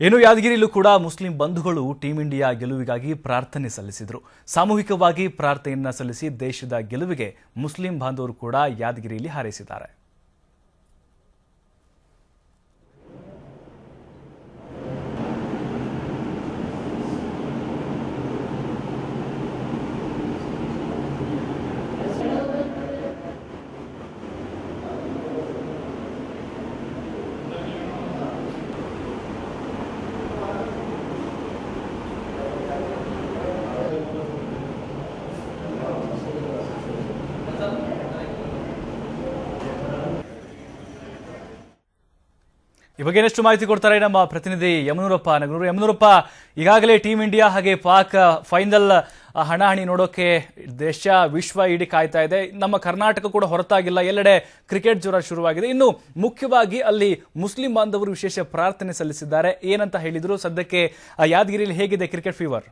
ಇನ್ನು ಯಾದಗಿರಿಯಲ್ಲೂ ಕೂಡ ಮುಸ್ಲಿಂ ಬಂಧುಗಳು ಟೀಂ ಇಂಡಿಯಾ ಗೆಲುವಿಗಾಗಿ ಪ್ರಾರ್ಥನೆ ಸಲ್ಲಿಸಿದರು ಸಾಮೂಹಿಕವಾಗಿ ಪ್ರಾರ್ಥನೆಯನ್ನ ಸಲ್ಲಿಸಿ ದೇಶದ ಗೆಲುವಿಗೆ ಮುಸ್ಲಿಂ ಬಾಂಧವರು ಕೂಡ ಯಾದಗಿರಿಯಲ್ಲಿ ಹಾರೈಸಿದ್ದಾರೆ ಈ ಬಗ್ಗೆ ಇನ್ನಷ್ಟು ಮಾಹಿತಿ ಕೊಡ್ತಾರೆ ನಮ್ಮ ಪ್ರತಿನಿಧಿ ಯಮನೂರಪ್ಪ ನಗನೂರು ಯಮನೂರಪ್ಪ ಈಗಾಗಲೇ ಟೀಂ ಇಂಡಿಯಾ ಹಾಗೆ ಪಾಕ್ ಫೈನಲ್ ಹಣಾಹಣಿ ನೋಡೋಕೆ ದೇಶ ವಿಶ್ವ ಇಡೀ ಕಾಯ್ತಾ ಇದೆ ನಮ್ಮ ಕರ್ನಾಟಕ ಕೂಡ ಹೊರತಾಗಿಲ್ಲ ಎಲ್ಲೆಡೆ ಕ್ರಿಕೆಟ್ ಜ್ವರ ಶುರುವಾಗಿದೆ ಇನ್ನು ಮುಖ್ಯವಾಗಿ ಅಲ್ಲಿ ಮುಸ್ಲಿಂ ಬಾಂಧವರು ವಿಶೇಷ ಪ್ರಾರ್ಥನೆ ಸಲ್ಲಿಸಿದ್ದಾರೆ ಏನಂತ ಹೇಳಿದ್ರು ಸದ್ಯಕ್ಕೆ ಆ, ಯಾದಗಿರಿಯಲ್ಲಿ ಹೇಗಿದೆ ಕ್ರಿಕೆಟ್ ಫೀವರ್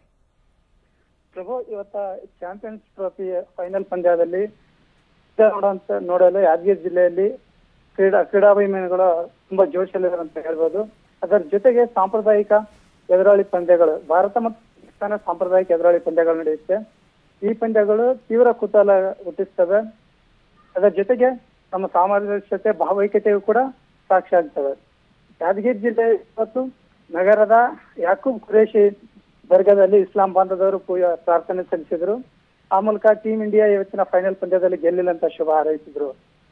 ಪ್ರಭು ಇವತ್ತ ಚಾಂಪಿಯನ್ಸ್ ಟ್ರೋಫಿ ಫೈನಲ್ ಪಂದ್ಯದಲ್ಲಿ ಇದ ನೋಡುವಂತ ನೋಡಲು ಯಾದಗಿರಿ ಜಿಲ್ಲೆಯಲ್ಲಿ ಕ್ರೀಡಾ ಕ್ರೀಡಾಭಿಮಾನಿಗಳು ತುಂಬಾ ಜೋಶಲ್ಲಿದ್ದಾರೆ ಅಂತ ಹೇಳ್ಬೋದು ಅದರ ಜೊತೆಗೆ ಸಾಂಪ್ರದಾಯಿಕ ಎದುರಾಳಿ ಪಂದ್ಯಗಳು ಭಾರತ ಮತ್ತು ಪಾಕಿಸ್ತಾನ ಸಾಂಪ್ರದಾಯಿಕ ಎದುರಾಳಿ ಪಂದ್ಯಗಳು ನಡೆಯುತ್ತೆ ಈ ಪಂದ್ಯಗಳು ತೀವ್ರ ಕುತೂಹಲ ಹುಟ್ಟಿಸ್ತವೆ ಅದರ ಜೊತೆಗೆ ನಮ್ಮ ಸಾಮರಸ್ಯತೆ ಭಾವೈಕ್ಯತೆಯು ಕೂಡ ಸಾಕ್ಷಿ ಆಗ್ತವೆ ಯಾದಗಿರಿ ಜಿಲ್ಲೆ ಇವತ್ತು ನಗರದ ಯಾಕೂಬ್ ಖುರೇಶಿ ದರ್ಗಾದಲ್ಲಿ ಇಸ್ಲಾಂ ಬಾಂಧವರು ಪೂಜಾ ಪ್ರಾರ್ಥನೆ ಸಲ್ಲಿಸಿದ್ರು ಆ ಮೂಲಕ ಟೀಂ ಇಂಡಿಯಾ ಇವತ್ತಿನ ಫೈನಲ್ ಪಂದ್ಯದಲ್ಲಿ ಗೆಲ್ಲಿಲ್ಲ ಅಂತ ಶುಭ ಹಾರೈಸಿದ್ರು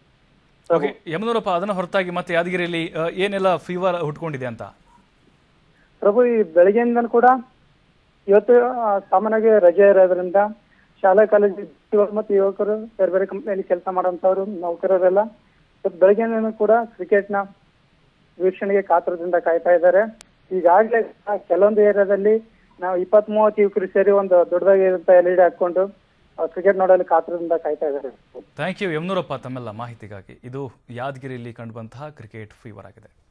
ಓಕೆ ಯಮನೂರಪ್ಪ ಅದನ್ನ ಹೊರತಾಗಿ ಮತ್ತೆ ಯಾದಗಿರಿಯಲ್ಲಿ ಆ, ಏನೆಲ್ಲ ಫೀವರ್ ಹುಟ್ಕೊಂಡಿದೆ ಅಂತ ಪ್ರಭು ಈ ಬೆಳಗ್ಗೆಯಿಂದ ಕೂಡ ಇವತ್ತು ಆ, ಸಾಮಾನ್ಯವಾಗಿ ರಜೆ ಇರೋದ್ರಿಂದ ಶಾಲಾ ಕಾಲೇಜು ವಿದ್ಯಾರ್ಥಿಗಳು ಮತ್ತು ಯುವಕರು ಬೇರೆ ಬೇರೆ ಕಂಪ್ನಿಯಲ್ಲಿ ಕೆಲಸ ಮಾಡುವಂತವ್ರು ನೌಕರರೆಲ್ಲ ಇವತ್ತು ಬೆಳಗ್ಗೆಯಿಂದ ಕೂಡ ಕ್ರಿಕೆಟ್ನ ವೀಕ್ಷಣೆಗೆ ಕಾತರದಿಂದ ಕಾಯ್ತಾ ಇದ್ದಾರೆ ಈಗಾಗಲೇ ಕೆಲವೊಂದು ಏರಿಯಾದಲ್ಲಿ ನಾವು ಇಪ್ಪತ್ತ್ ಮೂವತ್ತು ಯುವಕರು ಸೇರಿ ಒಂದು ದೊಡ್ಡದಾಗಿರುವಂತ ಎಲ್ ಇ ಡಿ ಹಾಕೊಂಡು ಕ್ರಿಕೆಟ್ ನೋಡಲು ಕಾತರದಿಂದ ಕಾಯ್ತಾ ಇದ್ದಾರೆ ಥ್ಯಾಂಕ್ ಯು ಯಮನೂರಪ್ಪ ತಮ್ಮೆಲ್ಲ ಮಾಹಿತಿಗಾಗಿ ಇದು ಯಾದಗಿರಿಯಲ್ಲಿ ಕಂಡುಬಂತಹ ಕ್ರಿಕೆಟ್ ಫೀವರ್ ಆಗಿದೆ